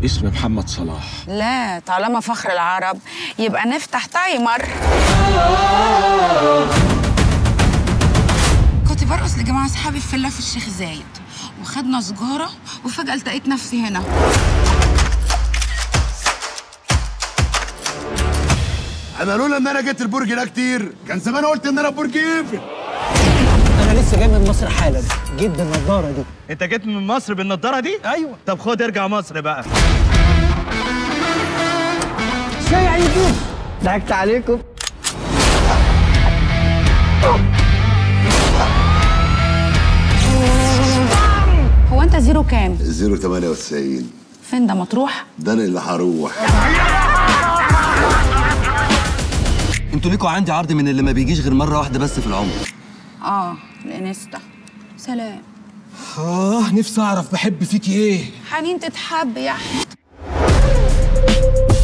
باسم محمد صلاح لا طالما فخر العرب يبقى نفتح تايمر كنت برقص لجماعة أصحابي في فيلا في الشيخ زايد وخدنا سجارة وفجأة لقيت نفسي هنا انا لولا ان انا جيت البرج ده كتير كان زمان قلت ان انا برج ايفل انا لسه جاي من مصر حالا جيت بالنضاره دي انت جيت من مصر بالنضاره دي ايوه طب خد ارجع مصر بقى ازاي يا يوسف ضحكت عليكم هو أنت زيرو كام؟ 098 فين ده مطروح؟ ده انا اللي هروح انتوا ليكوا عندي عرض من اللي ما بيجيش غير مره واحده بس في العمر آه الانستا سلام اه نفسي اعرف بحب فيكي ايه حنين تتحب يا أحمد